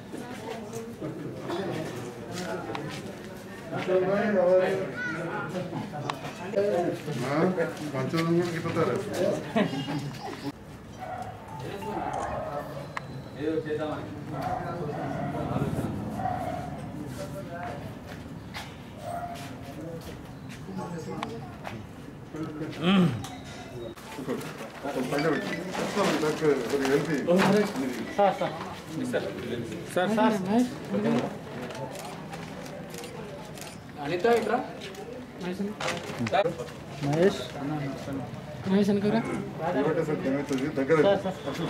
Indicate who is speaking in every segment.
Speaker 1: పంచదం కూడా గిట్టుతారు
Speaker 2: ఏదో చేద్దామని ఆలోచన
Speaker 1: పైన పెట్టి హెల్తీ
Speaker 2: అనిత ఇక్కడ
Speaker 3: మహేష్ మహేష్ అనుకోరా
Speaker 1: పెట్టేసరికి ఏమవుతుంది దగ్గర అసలు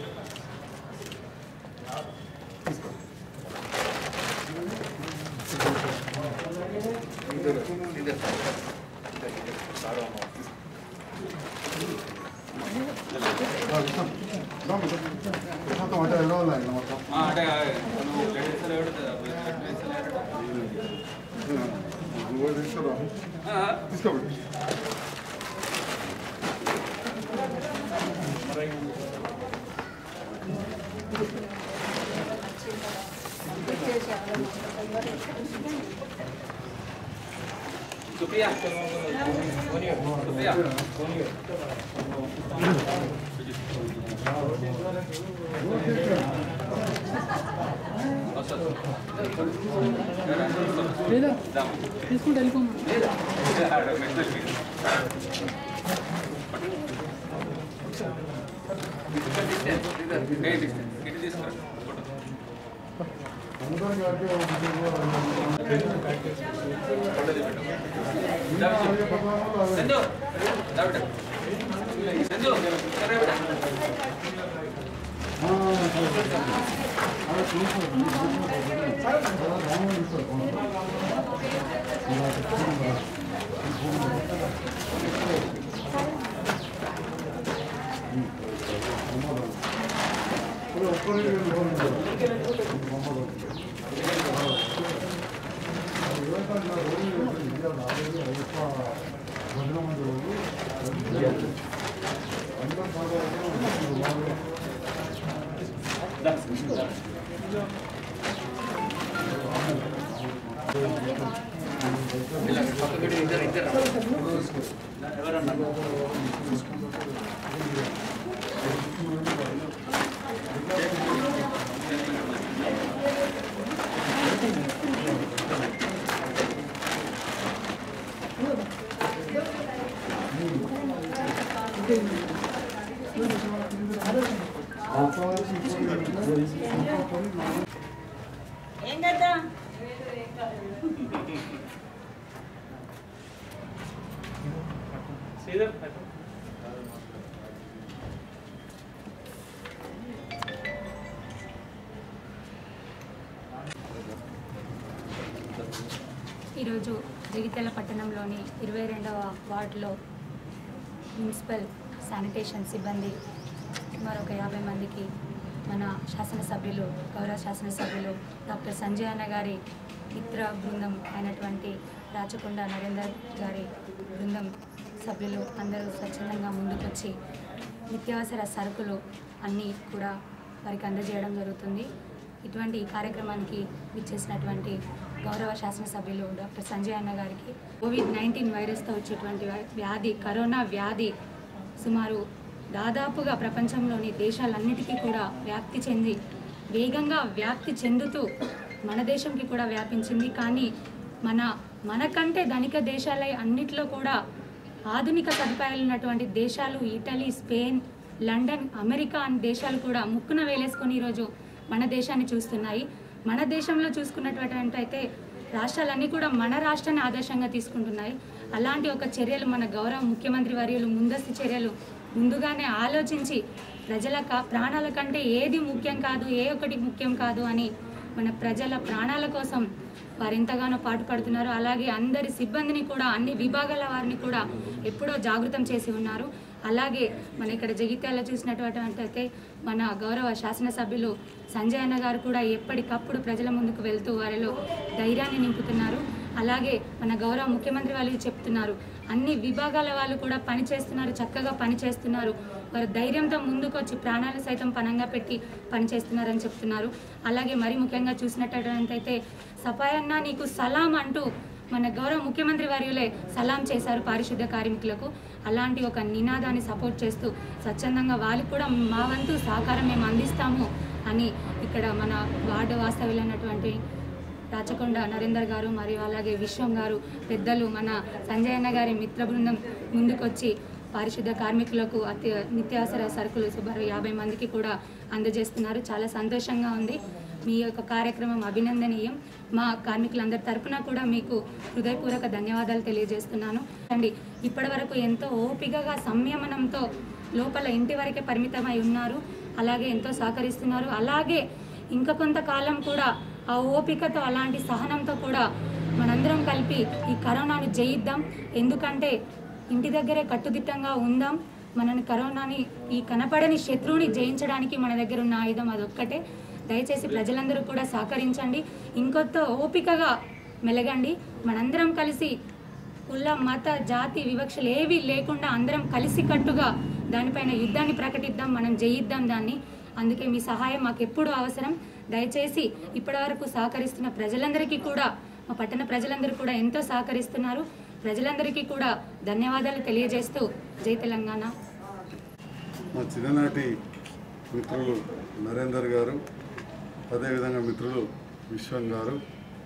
Speaker 1: మొత్తం అంటే వెళ్ళవాలి మొత్తం
Speaker 2: ఆ, అంటే ఆ, నువ్వు బ్లడ్ వేసాలు ఎవడు బ్లడ్ వేసాలు ఎవడు?
Speaker 1: నువ్వు తీసుకురా
Speaker 2: ఆ,
Speaker 1: తీసుకోబెట్టి
Speaker 2: సుప్రియా సుప్రియా వస్తా.
Speaker 3: లేదా
Speaker 2: దాం.
Speaker 3: తీసుకుంటే వెళ్ళిపోమా
Speaker 2: లేదా? ఆడ మెట్లకి. ఏ distance? ఇటు తీసుకురా. ఫోటో.
Speaker 1: అందరం కలిపి ఒక
Speaker 2: ఫోటో తీపెట్టు. దా బిడ్డ. సంజు దా బిడ్డ. సంజు సరే బిడ్డ. ఇలా పక్కకి ఇద్దరు ఇద్దరు ఎవరన్నా
Speaker 4: ఏం కదా
Speaker 5: ఈరోజు జగిత్యాల పట్టణంలోని ఇరవై రెండవ వార్డులో మున్సిపల్ శానిటేషన్ సిబ్బంది మరొక యాభై మందికి మన శాసనసభ్యులు గౌరవ శాసనసభ్యులు డాక్టర్ సంజయ్ అన్న గారి మిత్ర బృందం అయినటువంటి రాచకొండ నరేందర్ గారి బృందం సభ్యులు అందరూ స్వచ్ఛందంగా ముందుకొచ్చి నిత్యావసర సరుకులు అన్నీ కూడా వారికి అందజేయడం జరుగుతుంది ఇటువంటి ఈ కార్యక్రమానికి విచ్చేసినటువంటి గౌరవ శాసనసభ్యులు డాక్టర్ సంజయ్ అన్న గారికి కోవిడ్ నైన్టీన్ వైరస్తో వచ్చేటువంటి వ్యా- వ్యాధి కరోనా వ్యాధి సుమారు దాదాపుగా ప్రపంచంలోని దేశాలన్నిటికీ కూడా వ్యాప్తి చెంది వేగంగా వ్యాప్తి చెందుతూ మన దేశంకి కూడా వ్యాపించింది కానీ మన మనకంటే ధనిక దేశాలై అన్నిట్లో కూడా ఆధునిక సదుపాయాలు ఉన్నటువంటి దేశాలు ఇటలీ స్పెయిన్ లండన్ అమెరికా అనే దేశాలు కూడా ముక్కున వేలేసుకొని ఈరోజు మన దేశాన్ని చూస్తున్నాయి మన దేశంలో చూసుకున్నటువంటి అయితే రాష్ట్రాలన్నీ కూడా మన రాష్ట్రాన్ని ఆదర్శంగా తీసుకుంటున్నాయి అలాంటి ఒక చర్యలు మన గౌరవ ముఖ్యమంత్రి వర్యులు ముందస్తు చర్యలు ముందుగానే ఆలోచించి ప్రజల క- ప్రాణాల కంటే ఏది ముఖ్యం కాదు ఏ ఒకటి ముఖ్యం కాదు అని మన ప్రజల ప్రాణాల కోసం వారు ఎంతగానో పాటుపడుతున్నారు అలాగే అందరి సిబ్బందిని కూడా అన్ని విభాగాల వారిని కూడా ఎప్పుడో జాగృతం చేసి ఉన్నారు అలాగే మన ఇక్కడ జగిత్యాల చూసినటువంటి అయితే మన గౌరవ శాసనసభ్యులు సంజయ్ అన్న గారు కూడా ఎప్పటికప్పుడు ప్రజల ముందుకు వెళ్తూ వారిలో ధైర్యాన్ని నింపుతున్నారు అలాగే మన గౌరవ ముఖ్యమంత్రి వాళ్ళు చెప్తున్నారు అన్ని విభాగాల వాళ్ళు కూడా పని చేస్తున్నారు చక్కగా పని చేస్తున్నారు వారు ధైర్యంతో ముందుకొచ్చి ప్రాణాలు సైతం పనంగా పెట్టి పని చేస్తున్నారని చెప్తున్నారు అలాగే మరి ముఖ్యంగా చూసినట్టయితే సఫాయన్న నీకు సలాం అంటూ మన గౌరవ ముఖ్యమంత్రి వర్యులే సలాం చేశారు పారిశుద్ధ కార్మికులకు అలాంటి ఒక నినాదాన్ని సపోర్ట్ చేస్తూ స్వచ్ఛందంగా వాళ్ళకి కూడా మా వంతు సహకారం మేము అందిస్తాము అని ఇక్కడ మన వార్డు వాస్తవ్యులైనటువంటి రాచకొండ నరేందర్ గారు మరియు అలాగే విశ్వం గారు పెద్దలు మన సంజయ్ అన్న గారి మిత్ర బృందం ముందుకొచ్చి పారిశుద్ధ కార్మికులకు అతి నిత్యావసర సరుకులు సుమారు యాభై మందికి కూడా అందజేస్తున్నారు చాలా సంతోషంగా ఉంది మీ యొక్క కార్యక్రమం అభినందనీయం మా కార్మికులందరి తరపున కూడా మీకు హృదయపూర్వక ధన్యవాదాలు తెలియజేస్తున్నాను అండి ఇప్పటి వరకు ఎంతో ఓపికగా సంయమనంతో లోపల ఇంటి వరకే పరిమితమై ఉన్నారు అలాగే ఎంతో సహకరిస్తున్నారు అలాగే ఇంకా కొంతకాలం కూడా ఆ ఓపికతో అలాంటి సహనంతో కూడా మనందరం కలిపి ఈ కరోనాను జయిద్దాం ఎందుకంటే ఇంటి దగ్గరే కట్టుదిట్టంగా ఉందాం మనని కరోనాని ఈ కనపడని శత్రువుని జయించడానికి మన దగ్గర ఉన్న ఆయుధం అదొక్కటే దయచేసి ప్రజలందరూ కూడా సహకరించండి ఇంకొంత ఓపికగా మెలగండి మనందరం కలిసి కుల మత జాతి వివక్షలు ఏవి లేకుండా అందరం కలిసికట్టుగా దానిపైన యుద్ధాన్ని ప్రకటిద్దాం మనం జయిద్దాం దాన్ని అందుకే మీ సహాయం మాకు ఎప్పుడూ అవసరం దయచేసి ఇప్పటివరకు సహకరిస్తున్న ప్రజలందరికీ కూడా మా పట్టణ ప్రజలందరూ కూడా ఎంతో సహకరిస్తున్నారు ప్రజలందరికీ కూడా ధన్యవాదాలు తెలియజేస్తూ జై తెలంగాణ
Speaker 1: మా చిన్ననాటి మిత్రులు నరేందర్ గారు అదేవిధంగా మిత్రులు విశ్వం గారు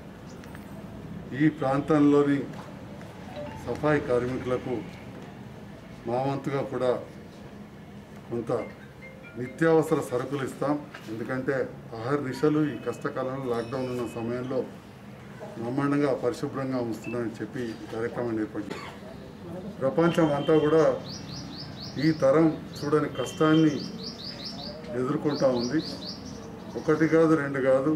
Speaker 1: ఈ ప్రాంతంలోని సఫాయి కార్మికులకు మా వంతుగా కూడా కొంత నిత్యావసర సరుకులు ఇస్తాం ఎందుకంటే ఆహార దిశలు ఈ కష్టకాలంలో లాక్డౌన్ ఉన్న సమయంలో బ్రహ్మాండంగా పరిశుభ్రంగా ఉంచుతున్నామని చెప్పి ఈ కార్యక్రమాన్ని ఏర్పాటు చేశాం. ప్రపంచం అంతా కూడా ఈ తరం చూడని కష్టాన్ని ఎదుర్కొంటా ఉంది ఒకటి కాదు రెండు కాదు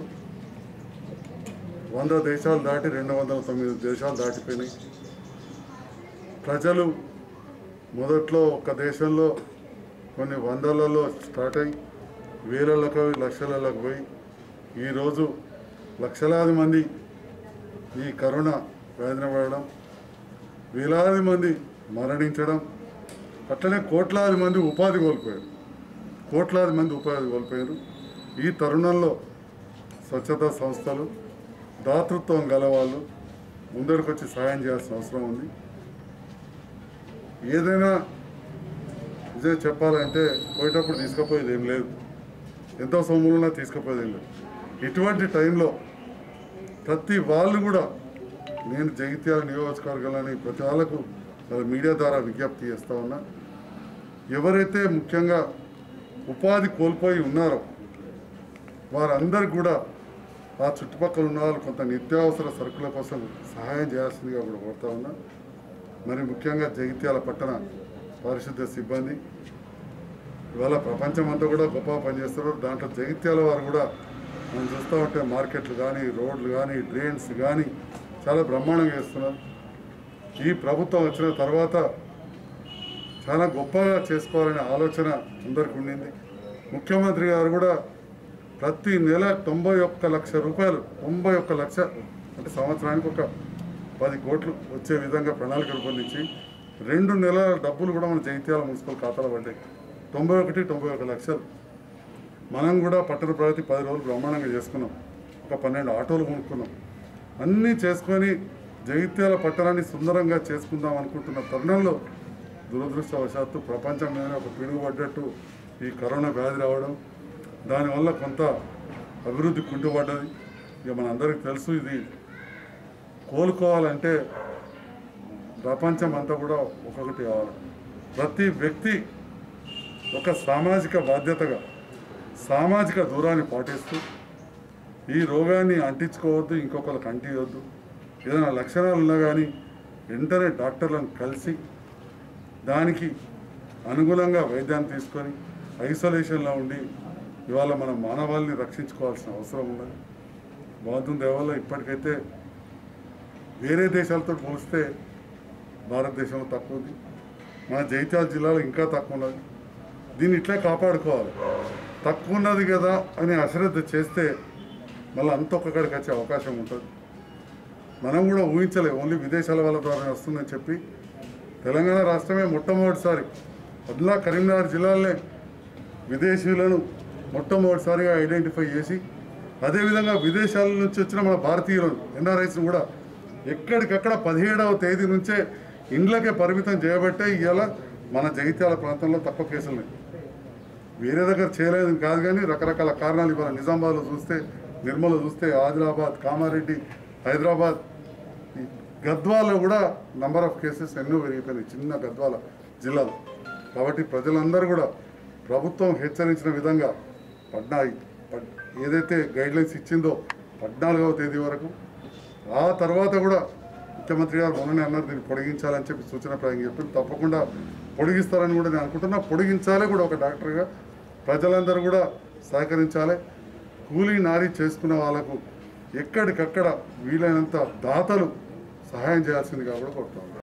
Speaker 1: వంద దేశాలు దాటి రెండు వందల తొమ్మిది దేశాలు దాటిపోయినాయి ప్రజలు మొదట్లో ఒక దేశంలో కొన్ని వందలలో స్టార్ట్ అయ్యి వేలలకు లక్షలకు పోయి ఈరోజు లక్షలాది మంది ఈ కరోనా వ్యాధిన పడడం వేలాది మంది మరణించడం అట్లనే కోట్లాది మంది ఉపాధి కోల్పోయారు కోట్లాది మంది ఉపాధి కోల్పోయారు ఈ తరుణంలో స్వచ్ఛతా సంస్థలు దాతృత్వం గలవాళ్ళు ముందరికి వచ్చి సహాయం చేయాల్సిన అవసరం ఉంది ఏదైనా నిజం చెప్పాలంటే పోయేటప్పుడు తీసుకుపోయేది ఏం లేదు ఎంతో సొమ్ములున్నా తీసుకుపోయేది ఏం లేదు ఇటువంటి టైంలో ప్రతి వాళ్ళు కూడా నేను జగిత్యాల నియోజకవర్గాలని ప్రతి వాళ్ళకు వాళ్ళ మీడియా ద్వారా విజ్ఞప్తి చేస్తా ఉన్నా ఎవరైతే ముఖ్యంగా ఉపాధి కోల్పోయి ఉన్నారో వారందరికి కూడా ఆ చుట్టుపక్కల ఉన్న వాళ్ళు కొంత నిత్యావసర సరుకుల కోసం సహాయం చేయాల్సిందిగా కూడా కోరుతా ఉన్నా మరి ముఖ్యంగా జగిత్యాల పట్టణ పారిశుద్ధ్య సిబ్బంది ఇవాళ ప్రపంచం అంతా కూడా గొప్పగా పనిచేస్తున్నారు దాంట్లో జగిత్యాల వారు కూడా మనం చూస్తూ ఉంటే మార్కెట్లు కానీ రోడ్లు కానీ డ్రైన్స్ కానీ చాలా బ్రహ్మాండంగా చేస్తున్నారు ఈ ప్రభుత్వం వచ్చిన తర్వాత చాలా గొప్పగా చేసుకోవాలనే ఆలోచన అందరికి ఉండింది ముఖ్యమంత్రి గారు కూడా ప్రతి నెల తొంభై ఒక్క లక్ష రూపాయలు తొంభై ఒక్క లక్ష అంటే సంవత్సరానికి ఒక పది కోట్లు వచ్చే విధంగా ప్రణాళిక రూపొందించి రెండు నెలల డబ్బులు కూడా మన జైత్యాల మున్సిపల్ ఖాతాలో పడ్డాయి తొంభై ఒకటి తొంభై ఒక లక్షలు మనం కూడా పట్టణ ప్రగతి పది రోజులు బ్రహ్మాండంగా చేసుకున్నాం ఒక పన్నెండు ఆటోలు కొనుక్కున్నాం అన్నీ చేసుకొని జగిత్యాల పట్టణాన్ని సుందరంగా చేసుకుందాం అనుకుంటున్న తరుణంలో దురదృష్టవశాత్తు ప్రపంచం మీద ఒక పిడుగు పడ్డట్టు ఈ కరోనా వ్యాధి రావడం దానివల్ల కొంత అభివృద్ధి కుంటుపడ్డది ఇక మనందరికీ తెలుసు ఇది కోలుకోవాలంటే ప్రపంచం అంతా కూడా ఒక్కొక్కటి కావాలి ప్రతి వ్యక్తి ఒక సామాజిక బాధ్యతగా సామాజిక దూరాన్ని పాటిస్తూ ఈ రోగాన్ని అంటించుకోవద్దు ఇంకొకరికి అంటియొద్దు ఏదైనా లక్షణాలు ఉన్నా కానీ వెంటనే డాక్టర్లను కలిసి దానికి అనుగుణంగా వైద్యాన్ని తీసుకొని ఐసోలేషన్లో ఉండి ఇవాళ మన మానవాళిని రక్షించుకోవాల్సిన అవసరం ఉన్నది బాధం దేవల్ల ఇప్పటికైతే వేరే దేశాలతో పోలిస్తే భారతదేశంలో తక్కువ ఉంది మన జైత్యాల జిల్లాలో ఇంకా తక్కువ ఉన్నది దీన్ని ఇట్లే కాపాడుకోవాలి తక్కువ ఉన్నది కదా అని అశ్రద్ధ చేస్తే మళ్ళీ అంత ఒక్కడికి వచ్చే అవకాశం ఉంటుంది మనం కూడా ఊహించలేము ఓన్లీ విదేశాల వాళ్ళ ద్వారా వస్తుందని చెప్పి తెలంగాణ రాష్ట్రమే మొట్టమొదటిసారి అట్లా కరీంనగర్ జిల్లాలోనే విదేశీయులను మొట్టమొదటిసారిగా ఐడెంటిఫై చేసి అదేవిధంగా విదేశాల నుంచి వచ్చిన మన భారతీయులను ఎన్ఆర్ఐస్ను కూడా ఎక్కడికక్కడ పదిహేడవ తేదీ నుంచే ఇండ్లకే పరిమితం చేయబట్టే ఇవాళ మన జగిత్యాల ప్రాంతంలో తక్కువ కేసులు ఉన్నాయి వేరే దగ్గర చేయలేదని కాదు కానీ రకరకాల కారణాలు ఇవాళ నిజామాబాద్లో చూస్తే నిర్మల్లో చూస్తే ఆదిలాబాద్ కామారెడ్డి హైదరాబాద్ ఈ గద్వాలో కూడా నంబర్ ఆఫ్ కేసెస్ ఎన్నో పెరిగిపోయినాయి చిన్న గద్వాల జిల్లాలో కాబట్టి ప్రజలందరూ కూడా ప్రభుత్వం హెచ్చరించిన విధంగా పద్నా పద్- ఏదైతే గైడ్లైన్స్ ఇచ్చిందో పద్నాలుగవ తేదీ వరకు ఆ తర్వాత కూడా ముఖ్యమంత్రి గారు మొన్ననే అన్నారు దీన్ని పొడిగించాలని చెప్పి సూచన ప్రాయం చెప్పి తప్పకుండా పొడిగిస్తారని కూడా నేను అనుకుంటున్నా పొడిగించాలి కూడా ఒక డాక్టర్గా ప్రజలందరూ కూడా సహకరించాలి కూలీ నారీ చేసుకున్న వాళ్ళకు ఎక్కడికక్కడ వీలైనంత దాతలు సహాయం చేయాల్సిందిగా కూడా కోరుతాను